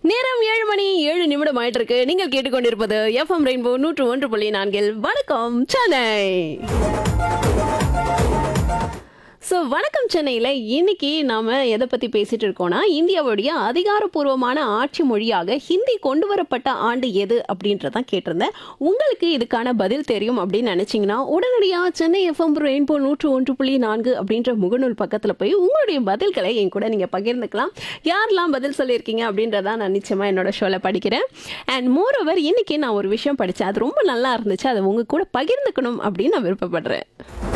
நேரம் ஏழு மணி ஏழு நிமிடம் ஆயிட்டு இருக்கு நீங்கள் கேட்டுக்கொண்டிருப்பது எஃப்எம் ரெயின்போ நூற்று ஒன்று புள்ளி நான்கில் வணக்கம் சென்னை ஸோ வணக்கம் சென்னையில் இன்னைக்கு நாம் எதை பற்றி பேசிட்டு இருக்கோம்னா இந்தியாவுடைய அதிகாரப்பூர்வமான ஆட்சி மொழியாக ஹிந்தி கொண்டு வரப்பட்ட ஆண்டு எது அப்படின்றதான் கேட்டிருந்தேன் உங்களுக்கு இதுக்கான பதில் தெரியும் அப்படின்னு நினச்சிங்கன்னா உடனடியாக சென்னை எஃப்எம் ரெயின்போ நூற்று ஒன்று புள்ளி நான்கு அப்படின்ற முகநூல் பக்கத்தில் போய் உங்களுடைய பதில்களை என் கூட நீங்கள் பகிர்ந்துக்கலாம் யாரெல்லாம் பதில் சொல்லியிருக்கீங்க அப்படின்றத நான் நிச்சயமாக என்னோட ஷோவில் படிக்கிறேன் அண்ட் மோர் ஓவர் இன்னைக்கு நான் ஒரு விஷயம் படித்தேன் அது ரொம்ப நல்லா இருந்துச்சு அதை உங்க கூட பகிர்ந்துக்கணும் அப்படின்னு நான் விருப்பப்படுறேன்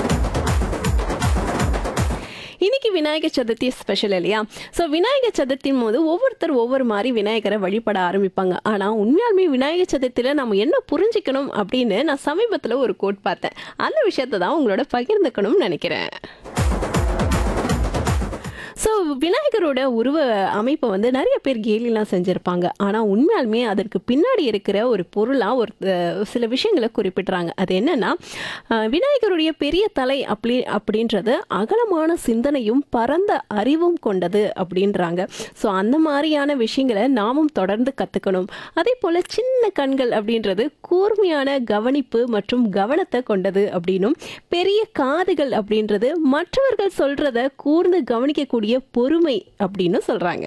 இன்னைக்கு விநாயகர் சதுர்த்தி ஸ்பெஷல் இல்லையா ஸோ விநாயகர் சதுர்த்தியின் போது ஒவ்வொருத்தர் ஒவ்வொரு மாதிரி விநாயகரை வழிபட ஆரம்பிப்பாங்க ஆனால் உண்மையாலுமே விநாயகர் சதுர்த்தியில் நம்ம என்ன புரிஞ்சுக்கணும் அப்படின்னு நான் சமீபத்தில் ஒரு கோட் பார்த்தேன் அந்த விஷயத்தை தான் உங்களோட பகிர்ந்துக்கணும்னு நினைக்கிறேன் ஸோ விநாயகரோட உருவ அமைப்பை வந்து நிறைய பேர் கேலிலாம் செஞ்சுருப்பாங்க ஆனால் உண்மையாலுமே அதற்கு பின்னாடி இருக்கிற ஒரு பொருளாக ஒரு அஹ், சில விஷயங்களை குறிப்பிட்றாங்க அது என்னன்னா அஹ், விநாயகருடைய பெரிய தலை அப்படி அப்படின்றது அகலமான சிந்தனையும் பரந்த அறிவும் கொண்டது அப்படின்றாங்க ஸோ அந்த மாதிரியான விஷயங்களை நாமும் தொடர்ந்து கற்றுக்கணும் அதே போல் சின்ன கண்கள் அப்படின்றது கூர்மையான கவனிப்பு மற்றும் கவனத்தை கொண்டது அப்படின்னும் பெரிய காதுகள் அப்படின்றது மற்றவர்கள் சொல்றத கூர்ந்து கவனிக்கக்கூடிய பொறுமை அப்படின்னு சொல்றாங்க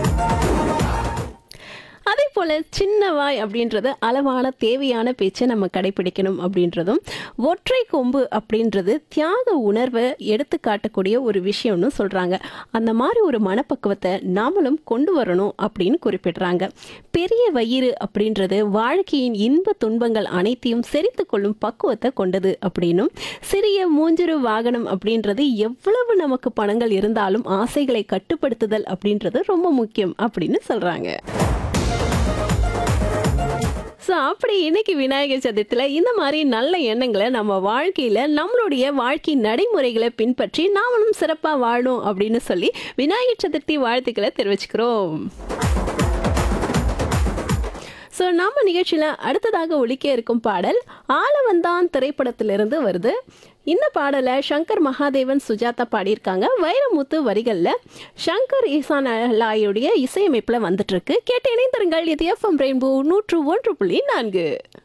அதே போல் சின்ன வாய் அப்படின்றது அளவான தேவையான பேச்சை நம்ம கடைபிடிக்கணும் அப்படின்றதும் ஒற்றை கொம்பு அப்படின்றது தியாக உணர்வை எடுத்து காட்டக்கூடிய ஒரு விஷயம்னு சொல்கிறாங்க அந்த மாதிரி ஒரு மனப்பக்குவத்தை நாமளும் கொண்டு வரணும் அப்படின்னு குறிப்பிடுறாங்க பெரிய வயிறு அப்படின்றது வாழ்க்கையின் இன்ப துன்பங்கள் அனைத்தையும் செறித்து கொள்ளும் பக்குவத்தை கொண்டது அப்படின்னும் சிறிய மூஞ்சிறு வாகனம் அப்படின்றது எவ்வளவு நமக்கு பணங்கள் இருந்தாலும் ஆசைகளை கட்டுப்படுத்துதல் அப்படின்றது ரொம்ப முக்கியம் அப்படின்னு சொல்கிறாங்க ஸோ அப்படி இன்னைக்கு விநாயகர் சதுர்த்தியில் இந்த மாதிரி நல்ல எண்ணங்களை நம்ம வாழ்க்கையில் நம்மளுடைய வாழ்க்கை நடைமுறைகளை பின்பற்றி நாமளும் சிறப்பாக வாழணும் அப்படின்னு சொல்லி விநாயகர் சதுர்த்தி வாழ்த்துக்களை தெரிவிச்சுக்கிறோம் ஸோ நம்ம நிகழ்ச்சியில் அடுத்ததாக ஒலிக்க இருக்கும் பாடல் ஆலவந்தான் திரைப்படத்திலிருந்து வருது இந்த பாடலை சங்கர் மகாதேவன் சுஜாதா பாடியிருக்காங்க வைரமுத்து வரிகளில் சங்கர் ஈசான் லாயுடைய இசையமைப்பில் வந்துட்டு இருக்கு கேட்டு இணைந்திருங்கள் இது எஃப்எம் ரெயின்போ நூற்று ஒன்று புள்ளி நான்கு